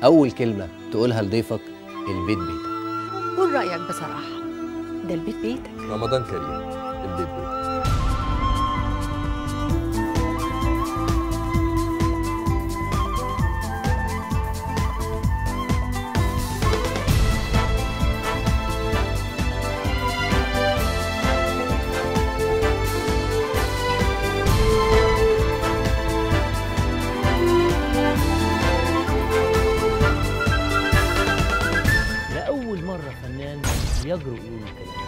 اول كلمه تقولها لضيفك البيت بيتك قول رايك بصراحه ده البيت بيتك رمضان كريم البيت بيت لأول مرة فنان يجرؤ يقول الكلام